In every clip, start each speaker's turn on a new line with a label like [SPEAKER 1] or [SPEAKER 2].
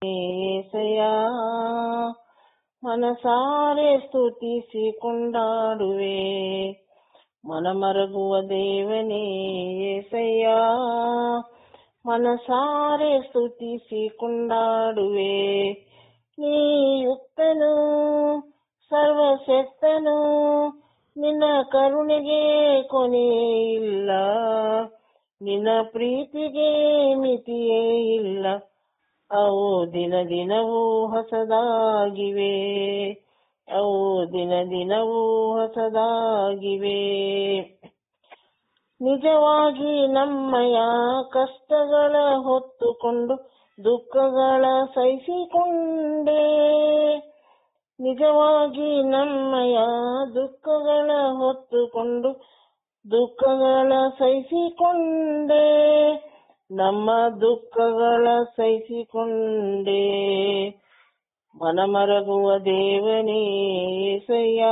[SPEAKER 1] ಏಸಯ್ಯ ಮನಸಾರೆ ಸ್ತುತಿಸಿ ಕೊಂಡಾಡುವೆ ಮನಮರಗುವ ದೇವನೇ ಏಸಯ್ಯ ಮನಸಾರೆ ಸ್ತುತಿಸಿ ಕೊಂಡಾಡುವೆ ನೀ ಯುಕ್ತನು ಸರ್ವಶಕ್ತನು ನಿನ್ನ ಕರುಣೆಗೆ ಕೊನೆ ಇಲ್ಲ ನಿನ್ನ ಪ್ರೀತಿಗೆ ಮಿತಿಯೇ ಇಲ್ಲ ಅವು ದಿನ ದಿನವೂ ಹೊಸದಾಗಿವೆ ಅವು ದಿನ ದಿನವೂ ಹೊಸದಾಗಿವೆ ನಿಜವಾಗಿ ನಮ್ಮಯ ಕಷ್ಟಗಳ ಹೊತ್ತುಕೊಂಡು ದುಃಖಗಳ ಸಹಿಸಿಕೊಂಡೆ ನಿಜವಾಗಿ ನಮ್ಮಯ ದುಃಖಗಳ ಹೊತ್ತುಕೊಂಡು ದುಃಖಗಳ ಸಹಿಸಿಕೊಂಡೆ ನಮ್ಮ ದುಃಖಗಳ ಸಹಿಸಿಕೊಂಡೆ ಮನಮರಗುವ ದೇವನೇ ಏಸಯ್ಯ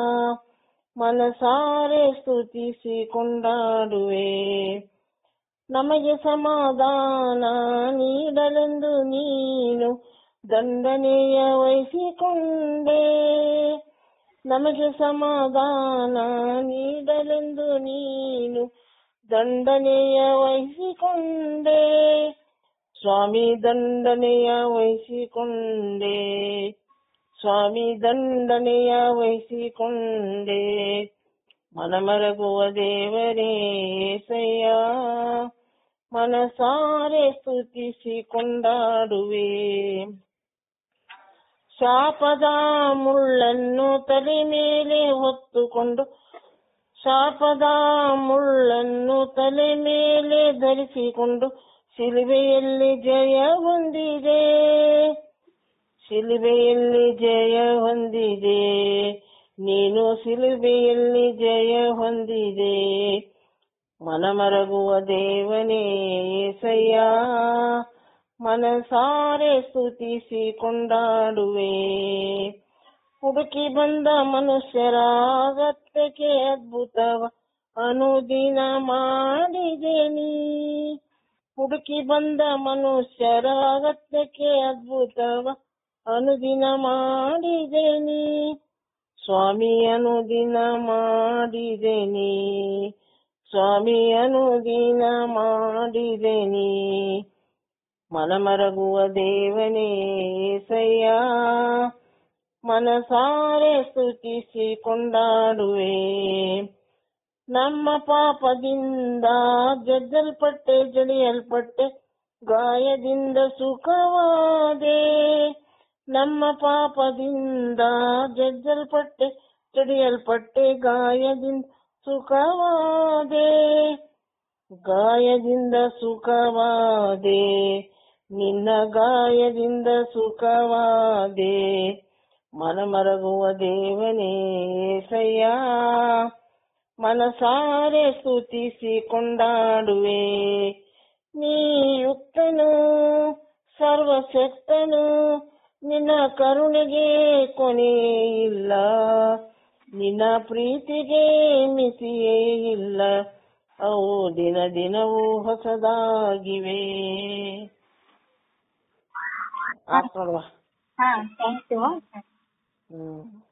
[SPEAKER 1] ಮನಸಾರೆ ಸ್ತುತಿಸಿ ಕೊಂಡಾಡುವೆ ನಮಗೆ ಸಮಾಧಾನ ನೀಡಲೆಂದು ನೀನು ದಂಡನೆಯ ವಹಿಸಿಕೊಂಡೆ ನಮಗೆ ಸಮಾಧಾನ ನೀಡಲೆಂದು ನೀನು ದಂಡನೆಯ ವಹಿಸಿಕೊಂಡೆ ಸ್ವಾಮಿ ದಂಡನೆಯ ವಹಿಸಿಕೊಂಡೆ ಸ್ವಾಮಿ ದಂಡನೆಯ ವಹಿಸಿಕೊಂಡೆ ಮನಮರಗುವ ದೇವರೇ ಏಸಯ್ಯ ಮನಸಾರೆ ಸ್ತುತಿಸಿ ಕೊಂಡಾಡುವೆ ಶಾಪದ ಮುಳ್ಳನ್ನು ತಲೆ ಮೇಲೆ ಹೊತ್ತುಕೊಂಡು ಶಾಪದ ಮುಳ್ಳನ್ನು ತಲೆ ಮೇಲೆ ಧರಿಸಿಕೊಂಡು ಶಿಲುಬೆಯಲ್ಲಿ ಜಯ ಹೊಂದಿದೆ ಶಿಲುಬೆಯಲ್ಲಿ ಜಯ ಹೊಂದಿದೆ ನೀನು ಶಿಲುಬೆಯಲ್ಲಿ ಜಯ ಹೊಂದಿದೆ ಮನಮರಗುವ ದೇವನೇ ಏಸಯ್ಯ ಮನಸಾರೆ ಸ್ತುತಿಸಿ ಕೊಂಡಾಡುವೆ ಹುಡುಕಿ ಬಂದ ಮನುಷ್ಯರ ಅಗತ್ಯಕ್ಕೆ ಅದ್ಭುತವ ಅನುದಿನ ಮಾಡಿದೆ ನೀ ಹುಡುಕಿ ಬಂದ ಮನುಷ್ಯರ ಅಗತ್ಯಕ್ಕೆ ಅದ್ಭುತವ ಅನುದಿನ ಮಾಡಿದೆ ನೀ ಸ್ವಾಮಿ ಅನುದಿನ ಮಾಡಿದೆ ನೀ ಸ್ವಾಮಿ ಅನುದಿನ ಮಾಡಿದೆ ನೀ ಮನಮರಗುವ ದೇವನೇ ಏಸಯ್ಯ ಮನಸಾರೆ ಸ್ತುತಿಸಿ ಕೊಂಡಾಡುವೆ ನಮ್ಮ ಪಾಪದಿಂದ ಜಜ್ಜಲ್ಪಟ್ಟೆ ಜಡಿಯಲ್ಪಟ್ಟೆ ಗಾಯದಿಂದ ಸುಖವಾದೆ ನಮ್ಮ ಪಾಪದಿಂದ ಜಜ್ಜಲ್ಪಟ್ಟೆ ಜಡಿಯಲ್ಪಟ್ಟೆ ಗಾಯದಿಂದ ಸುಖವಾದೆ ಗಾಯದಿಂದ ಸುಖವಾದೆ ನಿನ್ನ ಗಾಯದಿಂದ ಸುಖವಾದೆ ಮನಮರಗುವ ದೇವನೇ ಏಸಯ್ಯ ಮನಸಾರೆ ಸ್ತುತಿಸಿ ಕೊಂಡಾಡುವೆ ನೀ ಯುಕ್ತನು ಸರ್ವಶಕ್ತನು ನಿನ್ನ ಕರುಣೆಗೆ ಕೊನೆ ಇಲ್ಲ ನಿನ್ನ ಪ್ರೀತಿಗೆ ಮಿತಿಯೇ ಇಲ್ಲ ಅವು ದಿನ ದಿನವೂ ಹೊಸದಾಗಿವೆ ಆತ್ ನೋಡುವ
[SPEAKER 2] ಹಾ ಥ್ಯಾಂಕ್ ಯು
[SPEAKER 1] ಹ್ಮ್